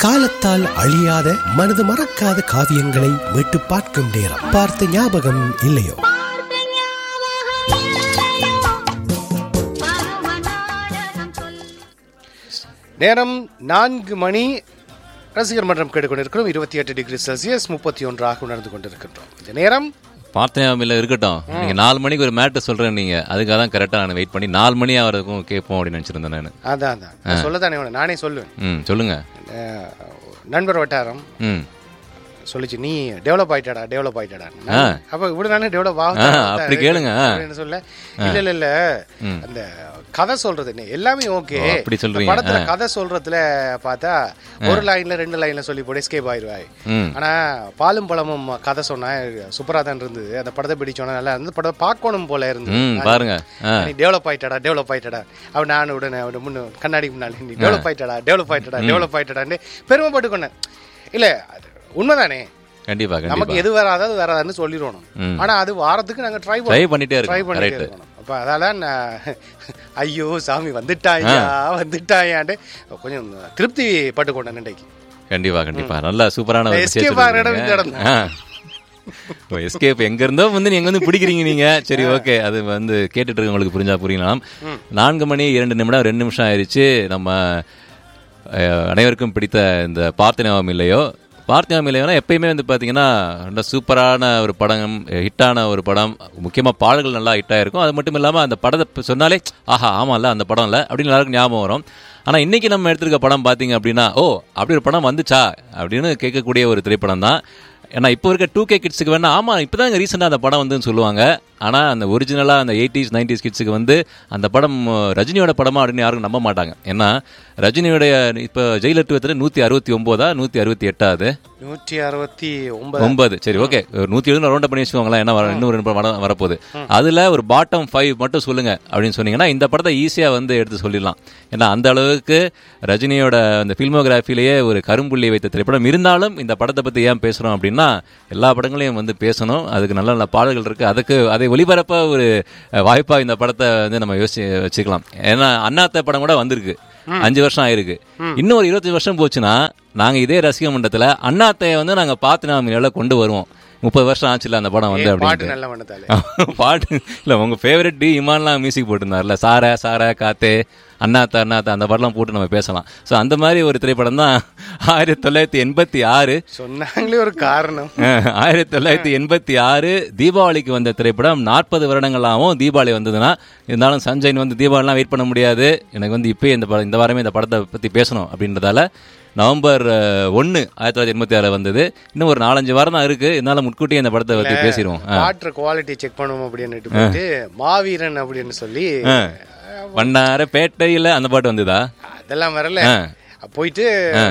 காலத்தால் அழியாத மனது மறக்காத காவியங்களை மீட்டு பார்க்கும் நேரம் பார்த்த ஞாபகம் இல்லையோ நேரம் நான்கு மணி ரசிகர் மன்றம் கேட்டுக்கொண்டிருக்கிறோம் இருபத்தி எட்டு டிகிரி செல்சியஸ் முப்பத்தி ஒன்றாக உணர்ந்து கொண்டிருக்கின்றோம் இந்த நேரம் பார்த்தேன் இருக்கட்டும் நீங்க நாலு மணிக்கு ஒரு மேட்டை சொல்றேன் நீங்க அதுக்காக தான் கரெக்டா நான் வெயிட் பண்ணி நாலு மணி ஆகிறதுக்கும் கேட்போம் அப்படின்னு நினைச்சிருந்தேன் நான் அதான் அதான் நான் சொல்லத்தானே உனக்கு நானே சொல்லுவேன் ம் சொல்லுங்க அஹ், நண்பர் வட்டாரம் ம் சொல்லிச்சு நீ டெவலப் ஆயிட்டாடா டெவலப் ஆயிட்டாடா ஆ. அப்ப இப்படி நானே டெவலப் ஆ, அப்படி கேளுங்க, ஆ. அப்படின்னு சொல்ல இல்ல இல்ல இல்ல அந்த கதை சொல்றது என்ன எல்லாமே ஓகே ஓ, அப்படி சொல்றீங்க, படத்துல ஆ. கதை சொல்றதுல பார்த்தா ஒரு லைன்ல ரெண்டு லைன்ல சொல்லி போட்டு எஸ்கேப் ஆயிருவாய் ம் ஆனா பாலும் பழமும் கதை சொன்னா சூப்பரா தான் இருந்தது அந்த படத்தை பிடிச்சோன்னா நல்லா இருந்து படம் பார்க்கணும் போல இருந்தது ம் பாருங்க ஆ நீ டெவலப் ஆயிட்டடா டெவலப் ஆயிட்டடா அவன் நான் உடனே அவன் முன்ன கண்ணாடி முன்னாடி நீ டெவலப் ஆயிட்டடா டெவலப் ஆயிட்டடா டெவலப் ஆயிட்டடான்னு பெருமைப்பட்டு கொண்டேன் இல்ல அது உண்மைதானே கண்டிப்பா நமக்கு கண்டிப்பா எது வராது அது வராதுன்னு சொல்லிடணும் ம். ஆனா அது வாரத்துக்கு நாங்க ட்ரை ட்ரை பண்ணிட்டே ட்ரை இருக்கோம் பண்ணிட்டே கரெக்ட் இருக்கணும் அப்ப அதால நான் ஐயோ சாமி வந்துட்டாயா வந்துட்டாயான்ட்டு கொஞ்சம் திருப்தி பட்டுக்கொண்டேன் இன்றைக்கு கண்டிப்பா கண்டிப்பா நல்லா சூப்பரான ஒரு Escape விஷயம் ஆகுற இடம் சொல்லிருக்கீங்க. இங்க ஆ. ஓ எஸ்கேப் எங்க இருந்தோ வந்து நீங்க வந்து பிடிக்கிறீங்க நீங்க சரி ஓகே அது வந்து கேட்டுட்டு இருக்கவங்களுக்கு புரிஞ்சா புரியலாம் நான்கு மணி இரண்டு நிமிடம் ரெண்டு நிமிஷம் ஆயிருச்சு நம்ம அஹ், அனைவருக்கும் பிடித்த இந்த பார்த்தினவம் இல்லையோ பார்த்தினவம் இல்லையோனா எப்பயுமே வந்து பார்த்தீங்கன்னா ரொம்ப சூப்பரான ஒரு படம் ஹிட்டான ஒரு படம் முக்கியமாக பாடல்கள் நல்லா ஹிட்டாக இருக்கும் அது மட்டும் இல்லாமல் அந்த படத்தை சொன்னாலே ஆஹா ஆமாம்ல அந்த படம் இல்லை அப்படின்னு எல்லாருக்கும் ஞாபகம் வரும் ஆனால் இன்னைக்கு நம்ம எடுத்திருக்க படம் பார்த்தீங்க அப்படின்னா ஓ அப்படி ஒரு படம் வந்துச்சா அப்படின்னு கேட்கக்கூடிய ஒரு திரைப்படம் தான் ஏன்னா இப்போ இருக்க டூ கே கிட்ஸுக்கு வேணா ஆமாம் இப்போ தான் ரீசெண்டாக அந்த படம் வந்துன்னு சொல்லுவாங்க ஆனால் அந்த ஒரிஜினலாக அந்த எயிட்டிஸ் நைன்டிஸ் கிட்ஸுக்கு வந்து அந்த படம் அஹ், ரஜினியோட படமா அப்படின்னு யாரும் நம்ப மாட்டாங்க ஏன்னா ரஜினியோடைய இப்போ ஜெயிலர் டூத்தில் நூற்றி அறுபத்தி ஒம்போதா நூற்றி அறுபத்தி எட்டாவது நூற்றி அறுபத்தி ஒன்பது ஒன்பது சரி ஓகே ஒரு நூற்றி எழுபது ரவுண்ட் பண்ணி வச்சுக்கோங்களேன் ஏன்னா வர- இன்னும் ரெண்டு படம் வரப்போகுது அதில் ஒரு பாட்டம் ஃபைவ் மட்டும் சொல்லுங்க அப்படின்னு சொன்னீங்கன்னா இந்த படத்தை ஈஸியாக வந்து எடுத்து சொல்லிடலாம் ஏன்னா அந்த அளவுக்கு ரஜினியோட அந்த ஃபில்மோகிராஃபிலேயே ஒரு கரும்புள்ளி வைத்த திரைப்படம் இருந்தாலும் இந்த படத்தை பற்றி ஏன் பேசுகிறோம் அப்படின்னா எல்லா படங்களையும் வந்து பேசணும் அதுக்கு நல்ல நல்ல பாடல்கள் இருக்குது அதுக்கு அதை ஒளிபரப்ப ஒரு வாய்ப்பாக இந்த படத்தை வந்து நம்ம யோசிச்சு வச்சுக்கலாம் ஏன்னா அண்ணாத்த படம் கூட வந்திருக்கு அஞ்சு வருஷம் ஆயிருக்கு இன்னும் ஒரு இருபத்தஞ்சு வருஷம் போச்சுன்னா நாங்க இதே ரசிக மன்றத்துல அண்ணாத்தைய வந்து நாங்க பார்த்து நாம கொண்டு வருவோம் முப்பது வருஷம் ஆச்சுல அந்த படம் வந்து பாட்டு அப்படின்ட்டு நல்ல பண்ணதாலே பாட்டு இல்ல உங்க ஃபேவரட் டி இமான்லாம் மியூசிக் போட்டிருந்தாருல சார சார காத்தே அண்ணாத்த அண்ணாத்த அந்த பாட்டெல்லாம் போட்டு நம்ம பேசலாம் ஸோ அந்த மாதிரி ஒரு திரைப்படம் தான் ஆயிரத்தி தொள்ளாயிரத்தி எண்பத்தி ஆறு சொன்னாங்களே ஒரு காரணம் அஹ், ஆயிரத்தி தொள்ளாயிரத்தி எண்பத்தி ஆறு தீபாவளிக்கு வந்த திரைப்படம் நாற்பது வருடங்களாகவும் தீபாவளி வந்ததுன்னா இருந்தாலும் சஞ்சய் வந்து தீபாவளிலாம் வெயிட் பண்ண முடியாது எனக்கு வந்து இப்பயே இந்த படம் இந்த வாரமே இந்த படத்தை பற்றி பேசணும் அப்படின்றதால நவம்பர் ஒன்று ஆயிரத்தி தொள்ளாயிரத்தி எண்பத்தி ஆறு வந்தது இன்னும் ஒரு நாலஞ்சு வாரம் தான் இருக்கு இதனால முன்கூட்டியே இந்த படத்தை பற்றி பேசிடுவோம் ஆ. வாட்டர் குவாலிட்டி செக் பண்ணுவோம் அப்படின்னுட்டு போயிட்டு மாவீரன் அப்படின்னு சொல்லி வண்ணார பேட்டையில அந்த பாட்டு வந்ததா அதெல்லாம் வரல ஆ. போயிட்டு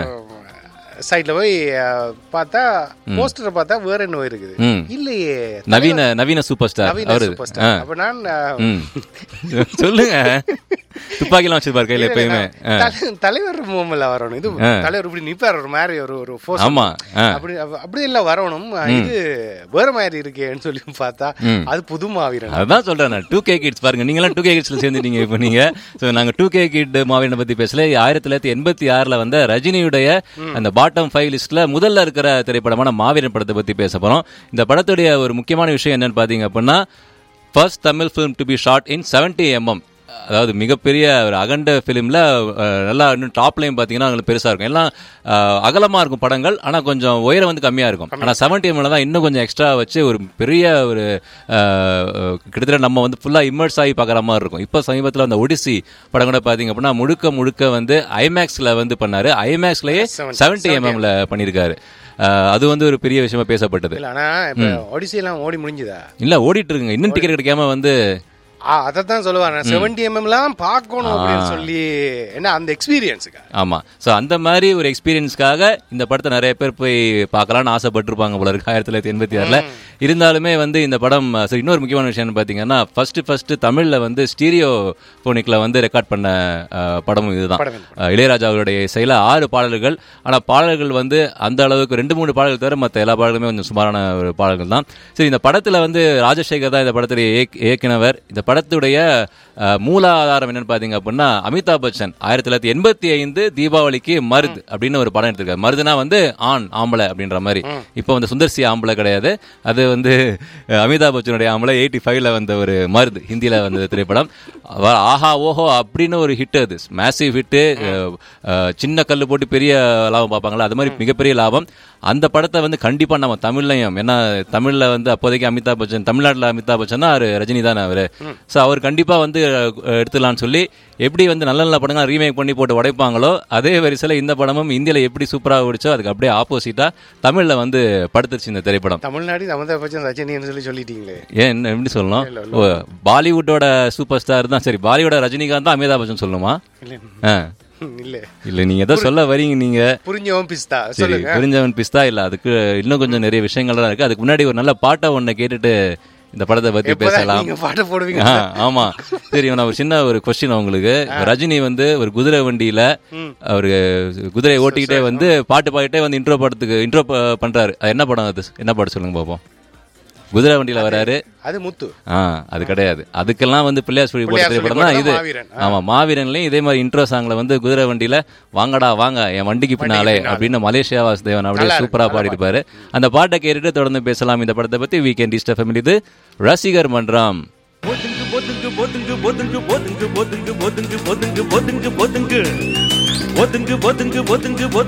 சைட்ல போய் அஹ், பார்த்தா போஸ்டரை பார்த்தா வேற என்ன இருக்குது ம். இல்லையே நவீன நவீன சூப்பர் ஸ்டார் நவீன அவரு சூப்பர் ஸ்டார் அப்ப நான் அஹ், ம் சொல்லுங்க துப்பாக்கிலாம் வச்சிருப்பாரு கையில எப்பயுமே ஆ. தலை- தலைவர் மூமெண்ட்ல வரணும் இது தலைவர் இப்படி நிப்பார் ஒரு மாதிரி ஒரு ஒரு pose. ஆமா ஆ. அப்படி அப்ப- அப்படி எல்லாம் வரணும் இது வேற மாதிரி இருக்கேன்னு சொல்லி பார்த்தா அது புது மாவீரன் அதான் சொல்றேன் நான் டூ கே கிட்ஸ் பாருங்க நீங்களாம் டூ கே கிட்ஸ்ல சேர்ந்துட்டீங்க இப்போ நீங்க ஸோ நாங்க டூ கே கிட் மாவீரனை பத்தி பேசல ஆயிரத்தி தொள்ளாயிரத்தி எண்பத்தி ஆறுல வந்த ரஜினியுடைய அந்த பாட்டம் ஃபைவ் லிஸ்ட்ல முதல்ல இருக்கிற திரைப்படமான மாவீரன் படத்தை பத்தி பேச போறோம் இந்த படத்துடைய ஒரு முக்கியமான விஷயம் என்னன்னு பாத்தீங்க அப்படின்னா first Tamil film to be shot in 70 MM அதாவது மிகப்பெரிய ஒரு அகண்ட ஃபிலிமில் நல்லா இன்னும் டாப்லையும் பார்த்தீங்கன்னா உங்களுக்கு பெருசாக இருக்கும் எல்லாம் அஹ், அகலமா இருக்கும் படங்கள் ஆனால் கொஞ்சம் உயரம் வந்து கம்மியாக இருக்கும் ஆனால் செவன்டி எம்எல் தான் இன்னும் கொஞ்சம் எக்ஸ்ட்ரா வச்சு ஒரு பெரிய ஒரு அஹ், அஹ், கிட்டத்தட்ட நம்ம வந்து ஃபுல்லாக இம்மர்ஸ் ஆகி பார்க்குற மாதிரி இருக்கும் இப்போ சமீபத்தில் அந்த ஒடிசி படம் கூட பார்த்தீங்க அப்படின்னா முழுக்க முழுக்க வந்து ஐமேக்ஸில் வந்து பண்ணாரு ஐமேக்ஸ்லேயே செவன்டி எம்எம்ல பண்ணியிருக்காரு அஹ், அது வந்து ஒரு பெரிய விஷயமா பேசப்பட்டது இல்ல ஆனா இப்ப ஒடிசி எல்லாம் ஓடி முடிஞ்சுதா இல்ல ஓடிட்டு இருக்குங்க இன்னும் டிக்கெட் கிடைக்காம வந்து அதைத்தான் சொல்லுவாங்க செவன்டி எம்எம் எல்லாம் பார்க்கணும் அப்படின்னு சொல்லி என்ன அந்த எக்ஸ்பீரியன்ஸுக்கா ஆமா சோ அந்த மாதிரி ஒரு எக்ஸ்பீரியன்ஸ்க்காக இந்த படத்தை நிறைய பேர் போய் பார்க்கலாம்னு ஆசைப்பட்டிருப்பாங்க போல இருக்கு ஆயிரத்தி தொள்ளாயிரத்தி எண்பத்தி ஆறுல இருந்தாலுமே வந்து இந்த படம் சரி இன்னொரு முக்கியமான விஷயம் பாத்தீங்கன்னா ஃபர்ஸ்ட் ஃபர்ஸ்ட் தமிழ்ல வந்து ஸ்டீரியோ போனிக்ல வந்து ரெக்கார்ட் பண்ண அஹ், படமும் இதுதான் படம் இது. அஹ், இளையராஜா அவருடைய இசையில ஆறு பாடல்கள் ஆனா பாடல்கள் வந்து அந்த அளவுக்கு ரெண்டு மூணு பாடல்கள் தவிர மத்த எல்லா பாடல்களுமே கொஞ்சம் சுமாரான ஒரு பாடல்கள் தான் சரி இந்த படத்துல வந்து ராஜசேகர் தான் இந்த படத்துல இயக்- இயக்குனவர் இந்த படத்துல படத்துடைய அஹ், மூலாதாரம் என்னன்னு பாத்தீங்க அப்படின்னா அமிதாப் பச்சன் ஆயிரத்தி தொள்ளாயிரத்தி எண்பத்தி ஐந்து தீபாவளிக்கு மருது அப்படின்னு ஒரு படம் எடுத்திருக்காரு மருதுனா வந்து ஆண் ஆம்பளை அப்படின்ற மாதிரி இப்போ வந்து சுந்தர்சி ஆம்பளை கிடையாது அது வந்து அஹ், அமிதாப் பச்சனுடைய ஆம்பளை எயிட்டி ஃபைவ்ல வந்த ஒரு மருது ஹிந்தியில வந்த திரைப்படம் அவ- ஆஹா ஓஹோ அப்படின்னு ஒரு ஹிட் அது மேசிவ் ஹிட்டு சின்ன கல்லு போட்டு பெரிய லாபம் பார்ப்பாங்களா அது மாதிரி மிகப்பெரிய லாபம் அந்த படத்தை வந்து கண்டிப்பா நம்ம தமிழ்லையும் ஏன்னா தமிழ்ல வந்து அப்போதைக்கு அமிதாப் பச்சன் தமிழ்நாட்டுல அமிதாப் பச்சன்னா அவரு ரஜினி தானே அவரு ஸோ அவர் கண்டிப்பா வந்து அஹ், எடுத்துடலாம்னு சொல்லி எப்படி வந்து நல்ல நல்ல படங்கள் ரீமேக் பண்ணி போட்டு உடைப்பாங்களோ அதே வரிசையில் இந்த படமும் இந்தியில எப்படி சூப்பராக ஓடிச்சோ அதுக்கு அப்படியே ஆப்போசிட்டா தமிழ்ல வந்து படுத்துருச்சு இந்த திரைப்படம் தமிழ்நாடு அமிதாப் பச்சன் ரஜினின்னு சொல்லி சொல்லிட்டீங்களே ஏன் என்ன எப்படி சொல்லணும் ஓ, பாலிவுட்டோட சூப்பர் ஸ்டார் தான் சரி பாலிவுட் ரஜினிகாந்த் தான் அமிதாப் பச்சன் சொல்லணுமா இல்ல ஆ. இல்ல இல்ல நீங்க ஏதோ சொல்ல வரீங்க நீங்க புரிஞ்சவன் பிஸ்தா சரி சொல்லுங்க புரிஞ்சவன் பிஸ்தா இல்ல அதுக்கு இன்னும் கொஞ்சம் நிறைய விஷயங்கள்லாம் இருக்கு அதுக்கு முன்னாடி ஒரு நல்ல பாட்டை ஒண்ணு கேட்டுட்டு இந்த படத்தை பத்தி எப்பதான் பேசலாம் நீங்க பாட்டு போடுவீங்க ஆ, ஆமா சரி நான் ஒரு சின்ன ஒரு கொஸ்டின் உங்களுக்கு ரஜினி வந்து ஒரு குதிரை வண்டியில அவரு குதிரையை ஓட்டிக்கிட்டே வந்து பாட்டு பாடிட்டே வந்து இன்ட்ரோ படத்துக்கு இன்ட்ரோ பண்றாரு அது என்ன படம் அது என்ன படம் சொல்லுங்க பாப்போம் குதிரை வண்டியில வராரு அது முத்து ஆ அது கிடையாது அதுக்கெல்லாம் வந்து பிள்ளையார் சொல்லி போட்ட பிள்ளையார் சொல்லி திரைப்படம் தான் இது போட்டது மாவீரன். ஆமா மாவீரன்லயும் இதே மாதிரி இன்ட்ரோ சாங்ல வந்து குதிரை வண்டியில வாங்கடா வாங்க என் வண்டிக்கு பின்னாலே அப்படின்னு மலேசியா வாசுதேவன் அப்படியே நல்லா இருக்கு, சூப்பரா பாடிருப்பாரு அந்த பாட்டை கேட்டுட்டு தொடர்ந்து பேசலாம் இந்த படத்தை பத்தி வீக்கெண்ட் இஸ்ட் எஃப்எம் இது ரசிகர் மன்றம் ஒதுங்கு ஒதுங்கு ஒதுங்கு ஒதுங்கு ஒதுங்கு ஒதுங்கு ஒதுங்கு ஒதுங்கு ஒதுங்கு ஒதுங்கு ஒதுங்கு ஒதுங்கு ஒதுங்கு ஒதுங்கு